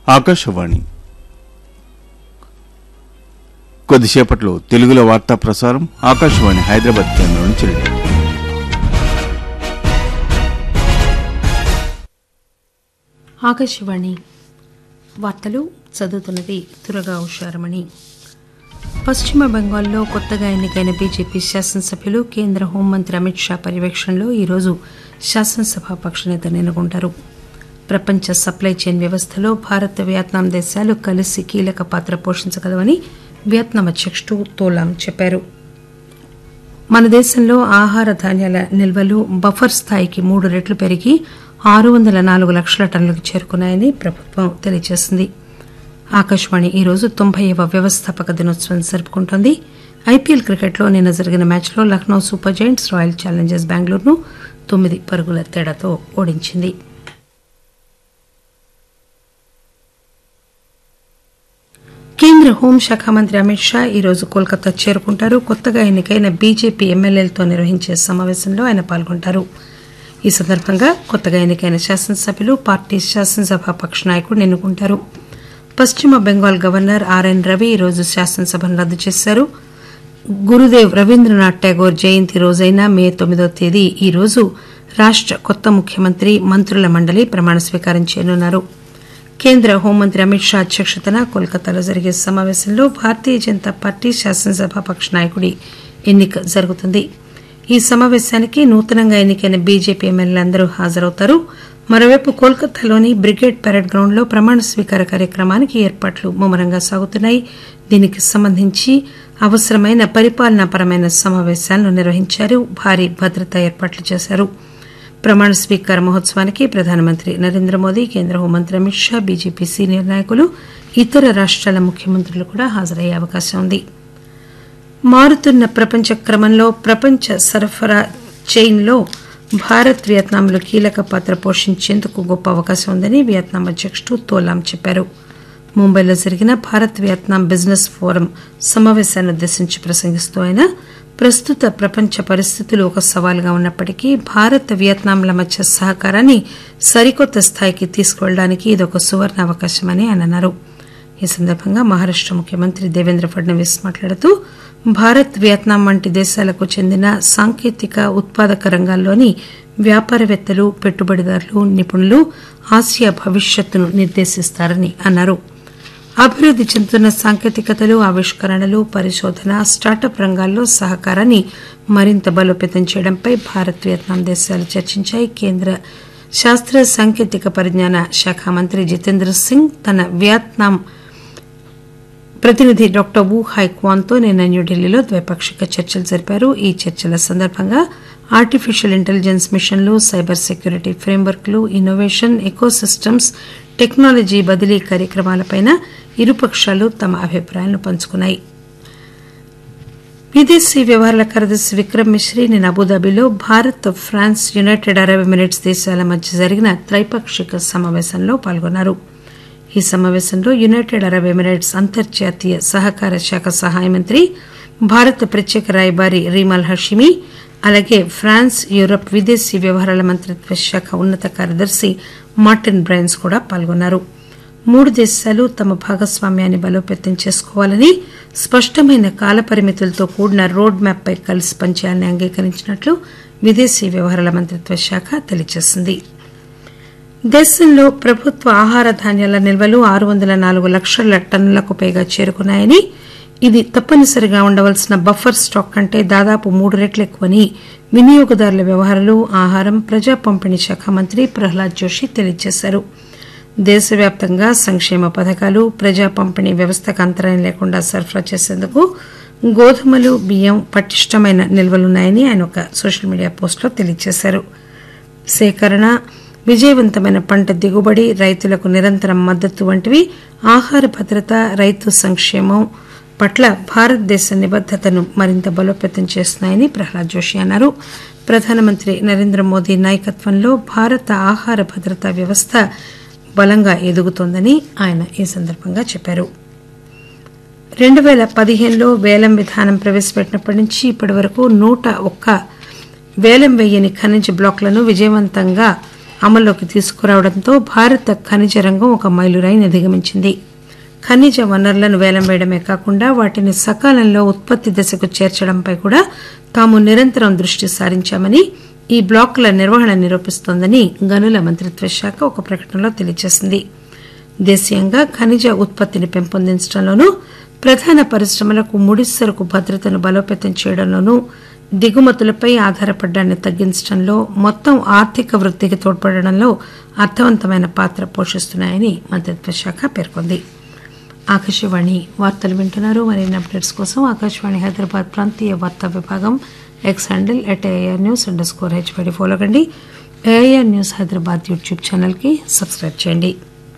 ఆకాశవాణి కొద్దిసేపట్లో తెలుగులో వార్తా ప్రసారం ఆకాశవాణి హైదరాబాద్ కేంద్రం నుంచి రిలే. ఆకాశవాణి వార్తలు చదువుతున్నది దురగా ఉషారమణి పశ్చిమ బెంగాల్లో కొత్తగా ఎన్నికైన బీజేపీ శాసనసభ్యులు కేంద్ర హోంమంత్రి అమిత్ షా పర్యవేక్షణలో ఈరోజు శాసనసభ పక్షనేతను ఎన్నుకుంటారు ప్రపంచ సప్లై చైన్ వ్యవస్థలో భారత్ వియత్నాం దేశాలు కలిసి కీలక పాత్ర పోషించగలవని వియత్నాం అధ్యకుడు తోలాం చెప్పారు మన దేశంలో ఆహార ధాన్యాల నిల్వలు బఫర్ స్థాయికి మూడు రెట్లు పెరిగి ఆరు వందల నాలుగు లక్షల టన్నులకు చేరుకున్నాయని ప్రభుత్వం తెలియజేసింది ఆకాశవాణి ఈరోజు తొంభైవ వ్యవస్థాపక దినోత్సవం జరుపుకుంటోంది ఐపీఎల్ క్రికెట్లో నిన్న జరిగిన మ్యాచ్లో Lucknow super giants royal challengers బెంగళూరును తొమ్మిది పరుగుల తేడాతో ఓడించింది కేంద్ర హోంశాఖ మంత్రి అమిత్ షా ఈరోజు కోల్కతా చేరుకుంటారు కొత్తగా ఎన్నికైన బీజేపీ ఎమ్మెల్యేలతో నిర్వహించే సమావేశంలో ఆయన పాల్గొంటారు ఈ సందర్భంగా కొత్తగా ఎన్నికైన శాసనసభ్యులు పార్టీ శాసనసభ పక్ష నాయకుడిని ఎన్నుకుంటారు పశ్చిమ బెంగాల్ గవర్నర్ ఆర్ఎన్ రవి ఈరోజు శాసనసభను రద్దు చేశారు గురుదేవ్ రవీంద్రనాథ్ ఠాగూర్ జయంతి రోజైన మే తొమ్మిదో తేదీ ఈ రోజు రాష్ట కొత్త ముఖ్యమంత్రి మంత్రుల మండలి ప్రమాణ స్వీకారం చేయనున్నారు కేంద్ర హోంమంత్రి అమిత్ షా అధ్యక్షతన కోల్కతాలో జరిగే సమావేశంలో భారతీయ జనతా పార్టీ శాసనసభ పక్ష నాయకుడి ఎన్నిక జరుగుతుంది ఈ సమావేశానికి నూతనంగా ఎన్నికైన బీజేపీ ఎమ్మెల్యేలందరూ హాజరవుతారు మరోవైపు కోల్కతాలోని బ్రిగేడ్ పెరేడ్ గ్రౌండ్ లో ప్రమాణ స్వీకార కార్యక్రమానికి ఏర్పాట్లు ముమ్మరంగా సాగుతున్నాయి దీనికి సంబంధించి అవసరమైన పరిపాలనాపరమైన సమావేశాలను నిర్వహించారు భారీ భద్రతా ఏర్పాట్లు చేశారు ప్రమాణ స్వీకార మహోత్సవానికి ప్రధానమంత్రి నరేంద్ర మోదీ కేంద్ర హోంమంత్రి అమిత్ షా బీజేపీ సీనియర్ నాయకులు ఇతర రాష్టాల ముఖ్యమంత్రులు కూడా హాజరయ్యే అవకాశం ఉంది మారుతున్న ప్రపంచ క్రమంలో ప్రపంచ సరఫరా చైన్లో భారత్ వియత్నాంలు కీలక పాత్ర పోషించేందుకు గొప్ప అవకాశం ఉందని వియత్నాం అధ్యకుడు తోలాం చెప్పారు ముంబైలో జరిగిన భారత్ వియత్నాం బిజినెస్ ఫోరం సమావేశాన్ని ఉద్దేశించి ప్రసంగిస్తూ ఆయన ప్రస్తుత ప్రపంచ పరిస్థితులు ఒక సవాలుగా ఉన్నప్పటికీ భారత్ వియత్నాంల మధ్య సహకారాన్ని సరికొత్త స్థాయికి తీసుకువెళ్ళడానికి ఇదొక సువర్ణ అవకాశమని ఆయన అన్నారు ఈ సందర్భంగా మహారాష్ట ముఖ్యమంత్రి దేవేంద్ర ఫడ్నవీస్ మాట్లాడుతూ భారత్ వియత్నాం వంటి దేశాలకు చెందిన సాంకేతిక ఉత్పాదక రంగాల్లోని వ్యాపారవేత్తలు పెట్టుబడిదారులు నిపుణులు ఆసియా భవిష్యత్తును నిర్దేశిస్తారని అన్నారు అభివృద్ది చెందుతున్న సాంకేతికతలు ఆవిష్కరణలు పరిశోధన స్టార్టప్ రంగాల్లో సహకారాన్ని మరింత బలోపేతం చేయడంపై భారత్ వియత్నాం దేశాలు చర్చించాయి కేంద్ర శాస్త్ర సాంకేతిక పరిజ్ఞాన శాఖ మంత్రి జితేంద్ర సింగ్ తన వియత్నాం ప్రతినిధి డాక్టర్ వు హైక్వాన్తో నిన్న న్యూఢిల్లీలో ద్వైపాక్షిక చర్చలు జరిపారు ఈ చర్చల సందర్భంగా ఆర్టిఫిషియల్ ఇంటెలిజెన్స్ మిషన్లు సైబర్ సెక్యూరిటీ ఫ్రేమ్వర్క్లు ఇన్నోవేషన్ ఎకోసిస్టమ్స్ టెక్నాలజీ బదిలీ కార్యక్రమాలపై ఇరుపక్షాలు తమ అభిప్రాయాలను పంచుకున్నాయి విదేశీ వ్యవహారాల కార్యదర్శి విక్రమ్ మిశ్రీ నిన్న అబుదాబిలో Bharat France United Arab Emirates దేశాల మధ్య జరిగిన త్రైపాక్షిక సమావేశంలో పాల్గొన్నారు ఈ సమావేశంలో యునైటెడ్ అరబ్ ఎమిరేట్స్ అంతర్జాతీయ సహకార శాఖ సహాయ మంత్రి భారత ప్రత్యేక రాయబారి రీమాల్ హషిమి అలాగే ఫ్రాన్స్ యూరప్ విదేశీ వ్యవహారాల మంత్రిత్వ శాఖ ఉన్నత కార్యదర్శి మార్టిన్ బ్రైన్స్ కూడా పాల్గొన్నారు మూడు దేశాలు తమ భాగస్వామ్యాన్ని బలోపేతం చేసుకోవాలని స్పష్టమైన కాలపరిమితులతో కూడిన రోడ్ మ్యాప్ పై కలిసి పనిచేయాలని అంగీకరించినట్లు విదేశీ వ్యవహారాల మంత్రిత్వ శాఖ తెలియజేసింది దేశంలో ప్రభుత్వ ఆహార ధాన్యాల నిల్వలు ఆరు వందల నాలుగు లక్షల టన్నులకు పైగా చేరుకున్నాయని ఇది తప్పనిసరిగా ఉండవలసిన బఫర్ స్టాక్ కంటే దాదాపు మూడు రెట్లు ఎక్కువని వినియోగదారుల వ్యవహారాలు ఆహారం ప్రజా పంపిణీ శాఖ మంత్రి ప్రహ్లాద్ జోషి తెలియజేశారు దేశవ్యాప్తంగా సంక్షేమ పథకాలు ప్రజా పంపిణీ వ్యవస్థకు అంతరాయం లేకుండా సరఫరా చేసేందుకు గోధుమలు బియ్యం పటిష్టమైన నిల్వలున్నాయని ఆయన ఒక సోషల్ మీడియా పోస్టులో తెలియజేశారు సేకరణ విజయవంతమైన పంట దిగుబడి రైతులకు నిరంతరం మద్దతు వంటివి ఆహార భద్రత రైతు సంక్షేమం పట్ల భారతదేశ నిబద్దతను మరింత బలోపేతం చేస్తున్నాయని ప్రహ్లాద్ జోషి అన్నారు ప్రధానమంత్రి నరేంద్ర మోదీ నాయకత్వంలో భారత ఆహార భద్రతా వ్యవస్థ బలంగా ఎదుగుతోందని ఆయన ఈ సందర్భంగా చెప్పారు రెండు పేల పదిహేనులో వేలం విధానం ప్రవేశపెట్టినప్పటి నుంచి ఇప్పటి వరకు నూట ఒక్క వేలం వేయని ఖనిజ బ్లాకులను విజయవంతంగా అమల్లోకి తీసుకురావడంతో భారత ఖనిజ రంగం ఒక మైలురాయిని అధిగమించింది ఖనిజ వనరులను వేలం వేయడమే కాకుండా వాటిని సకాలంలో ఉత్పత్తి దశకు చేర్చడంపై కూడా తాము నిరంతరం దృష్టి సారించామని ఈ బ్లాకుల నిర్వహణ నిరూపిస్తోందని గనుల మంత్రిత్వ శాఖ ఒక ప్రకటనలో తెలియజేసింది దేశీయంగా ఖనిజ ఉత్పత్తిని పెంపొందించడంలోనూ ప్రధాన పరిశ్రమలకు ముడిసరకు భద్రతను బలోపేతం చేయడంలోనూ దిగుమతులపై ఆధారపడ్డాన్ని తగ్గించడంలో మొత్తం ఆర్థిక వృద్ధికి తోడ్పడడంలో అర్థవంతమైన పాత్ర పోషిస్తున్నాయని మంత్రిత్వ శాఖ పేర్కొంది ఆకాశవాణి వార్తలు వింటున్నారు మరిన్ని అప్డేట్స్ కోసం ఆకాశవాణి హైదరాబాద్ ప్రాంతీయ వార్తా విభాగం X handle at AR news underscore స్కోర్ హెచ్పడి ఫాలో కండి ఏఆర్ న్యూస్ హైదరాబాద్ యూట్యూబ్ ఛానల్కి సబ్స్క్రైబ్ చేయండి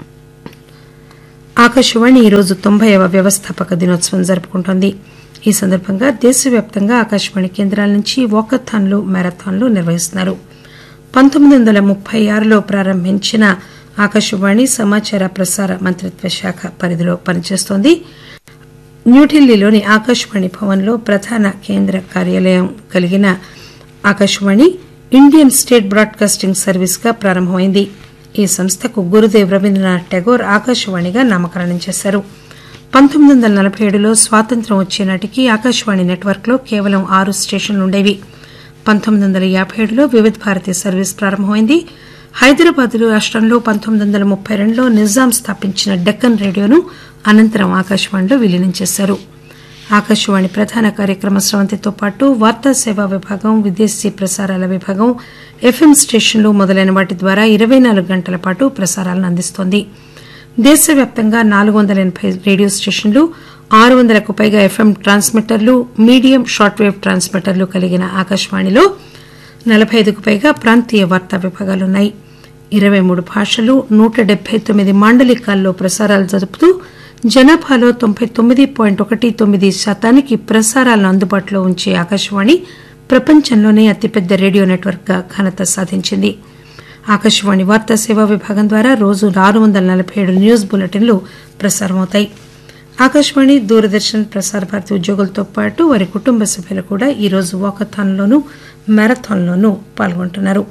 ఆకాశవాణి ఈరోజు తొంభైవ వ్యవస్థాపక దినోత్సవం జరుపుకుంటోంది ఈ సందర్భంగా దేశవ్యాప్తంగా ఆకాశవాణి కేంద్రాల నుంచి వాకథాన్లు మ్యారథాన్లు నిర్వహిస్తున్నారు పంతొమ్మిది వందల ముప్పై ఆరులో ప్రారంభించిన ఆకాశవాణి సమాచార ప్రసార మంత్రిత్వ శాఖ పరిధిలో పనిచేస్తోంది న్యూఢిల్లీలోని ఆకాశవాణి భవన్లో ప్రధాన కేంద్ర కార్యాలయం కలిగిన Akashvani Indian state broadcasting service గా ప్రారంభమైంది ఈ సంస్థకు గురుదేవ్ రవీంద్రనాథ్ ఠాగూర్ ఆకాశవాణిగా నామకరణం చేశారు పంతొమ్మిది వందల నలభై ఏడులో స్వాతంత్ర్యం వచ్చే నాటికి ఆకాశవాణి నెట్వర్క్ లో కేవలం ఆరు స్టేషన్లు ఉండేవి పంతొమ్మిది వందల యాభై ఏడులో వివిధ భారతి సర్వీస్ ప్రారంభమైంది హైదరాబాద్ రాష్టంలో పంతొమ్మిది వందల ముప్పై రెండులో నిజాం స్థాపించిన డెక్కన్ రేడియోను అనంతరం ఆకాశవాణిలో విలీనం చేశారు ఆకాశవాణి ప్రధాన కార్యక్రమ స్రవంతితో పాటు వార్తా సేవా విభాగం విదేశీ ప్రసారాల విభాగం ఎఫ్ఎం స్టేషన్లు మొదలైన వాటి ద్వారా ఇరవై నాలుగు గంటల పాటు ప్రసారాలను అందిస్తోంది దేశవ్యాప్తంగా నాలుగు వందల ఎనబై రేడియో స్టేషన్లు ఆరు వందలకు పైగా ఎఫ్ఎం ట్రాన్స్మిటర్లు మీడియం షార్ట్ వేవ్ ట్రాన్స్మిటర్లు కలిగిన ఆకాశవాణిలో నలబై ఐదుకు పైగా ప్రాంతీయ వార్తా విభాగాలున్నాయి ఇరవై మూడు భాషలు నూట డెబ్బై తొమ్మిది మాండలికాల్లో ప్రసారాలు జరుపుతూ జనాభాలో తొంభై తొమ్మిది పాయింట్ ఒకటి తొమ్మిది శాతానికి ప్రసారాలను అందుబాటులో ఉంచే ఆకాశవాణి ప్రపంచంలోనే అతిపెద్ద రేడియో నెట్వర్క్ గా ఘనత సాధించింది ఆకాశవాణి వార్తా సేవా విభాగం ద్వారా రోజు ఆరు వందల నలబై ఏడు న్యూస్ బులెటిన్లు ప్రసారమవుతాయి ఆకాశవాణి దూరదర్శన్ ప్రసార భారతి ఉద్యోగులతో పాటు వారి కుటుంబ సభ్యులు కూడా ఈరోజు వాకథాన్లోనూ మ్యారథాన్లోనూ పాల్గొంటున్నారు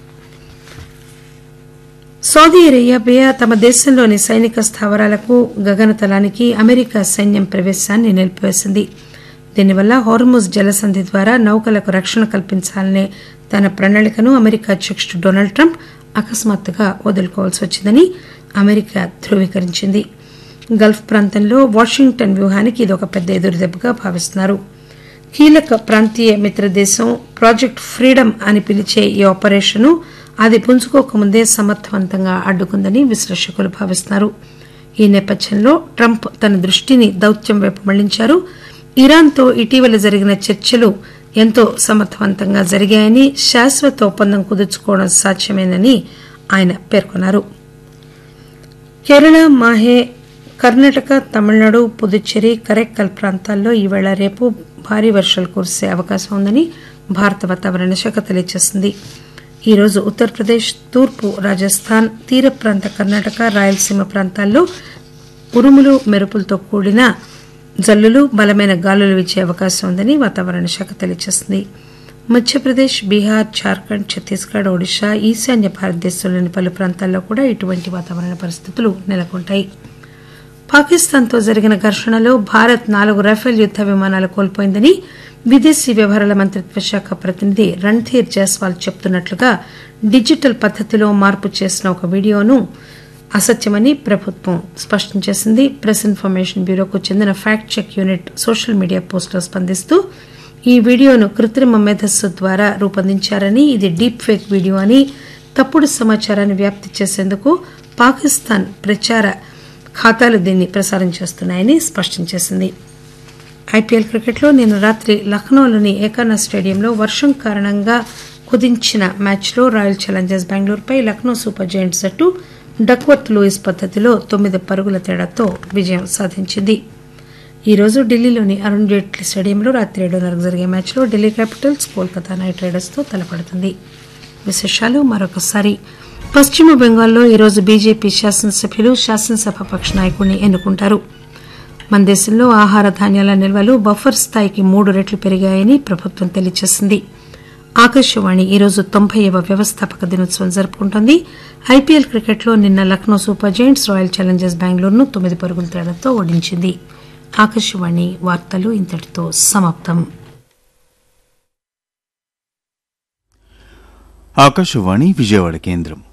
సౌదీ అరేబియా తమ దేశంలోని సైనిక స్థావరాలకు గగనతలానికి అమెరికా సైన్యం ప్రవేశాన్ని నిలిపివేసింది దీనివల్ల హోర్ముజ్ జలసంధి ద్వారా నౌకలకు రక్షణ కల్పించాలనే తన ప్రణాళికను అమెరికా అధ్యకుడు డొనాల్డ్ ట్రంప్ అకస్మాత్తుగా వదులుకోవాల్సి వచ్చిందని అమెరికా ధృవీకరించింది గల్ఫ్ ప్రాంతంలో వాషింగ్టన్ వ్యూహానికి ఇది ఒక పెద్ద ఎదురుదెబ్బగా భావిస్తున్నారు కీలక ప్రాంతీయ మిత్రదేశం ప్రాజెక్ట్ ఫ్రీడమ్ అని పిలిచే ఈ ఆపరేషన్ను అది పుంజుకోకముందే సమర్థవంతంగా అడ్డుకుందని విశ్లేషకులు భావిస్తున్నారు ఈ నేపథ్యంలో ట్రంప్ తన దృష్టిని దౌత్యం వైపు మళ్లించారు ఇరాన్తో ఇటీవల జరిగిన చర్చలు ఎంతో సమర్థవంతంగా జరిగాయని శాశ్వత ఒప్పందం కుదుర్చుకోవడం సాధ్యమేనని ఆయన పేర్కొన్నారు కేరళ మాహే కర్ణాటక తమిళనాడు పుదుచ్చేరి కరైక్కల్ ప్రాంతాల్లో ఈవేళ రేపు భారీ వర్షాలు కురిసే అవకాశం ఉందని భారత వాతావరణ శాఖ తెలియజేసింది ఈరోజు ఉత్తరప్రదేశ్ తూర్పు రాజస్థాన్ తీర ప్రాంత కర్ణాటక రాయలసీమ ప్రాంతాల్లో ఉరుములు మెరుపులతో కూడిన జల్లులు బలమైన గాలులు వీచే అవకాశం ఉందని వాతావరణ శాఖ తెలియజేసింది మధ్యప్రదేశ్ బీహార్ జార్ఖండ్ ఛత్తీస్గఢ్ ఒడిశా ఈశాన్య భారతదేశంలోని పలు ప్రాంతాల్లో కూడా ఇటువంటి వాతావరణ పరిస్థితులు నెలకొంటాయి పాకిస్తాన్తో జరిగిన ఘర్షణలో భారత్ నాలుగు రఫేల్ యుద్ద విమానాలు కోల్పోయిందని విదేశీ వ్యవహారాల మంత్రిత్వ శాఖ ప్రతినిధి రణ్ధీర్ జైస్వాల్ చెబుతున్నట్లుగా డిజిటల్ పద్దతిలో మార్పు చేసిన ఒక వీడియోను అసత్యమని ప్రభుత్వం స్పష్టం చేసింది ప్రెస్ ఇన్ఫర్మేషన్ బ్యూరోకు చెందిన fact check unit social media పోస్టులో స్పందిస్తూ ఈ వీడియోను కృత్రిమ మేధస్సు ద్వారా రూపొందించారని ఇది డీప్ ఫేక్ వీడియో అని తప్పుడు సమాచారాన్ని వ్యాప్తి చేసేందుకు పాకిస్తాన్ ప్రచార ఖాతాలు దీన్ని ప్రసారం చేస్తున్నాయని స్పష్టం చేసింది ఐపీఎల్ క్రికెట్లో నిన్న రాత్రి లక్నోలోని ఏకానా స్టేడియంలో వర్షం కారణంగా కుదించిన మ్యాచ్లో రాయల్ ఛాలెంజర్స్ బెంగళూరుపై లక్నో సూపర్ జైంట్స్ జట్టు డక్వర్త్ లూయిస్ పద్దతిలో తొమ్మిది పరుగుల తేడాతో విజయం సాధించింది ఈరోజు ఢిల్లీలోని అరుణ్ జైట్లీ స్టేడియంలో రాత్రి ఏడున్నరకు జరిగే మ్యాచ్లో ఢిల్లీ క్యాపిటల్స్ కోల్కతా నైట్ రైడర్స్తో తలపడుతుంది విశేషాలు మరొకసారి పశ్చిమ బెంగాల్లో ఈరోజు బీజేపీ శాసనసభ్యులు శాసనసభ పక్ష నాయకుడిని ఎన్నుకుంటారు మన దేశంలో ఆహార ధాన్యాల నిల్వలు బఫర్ స్థాయికి మూడు రెట్లు పెరిగాయని ప్రభుత్వం తెలియజేసింది ఆకాశవాణి ఈరోజు తొంభైవ వ్యవస్థాపక దినోత్సవం జరుపుకుంటోంది ఐపీఎల్ క్రికెట్లో నిన్న Lucknow super giants royal challengers బెంగళూరును తొమ్మిది పరుగుల తేడాతో ఓడించింది ఆకాశవాణి వార్తలు ఇంతటితో సమాప్తం ఆకాశవాణి విజయవాడ కేంద్రం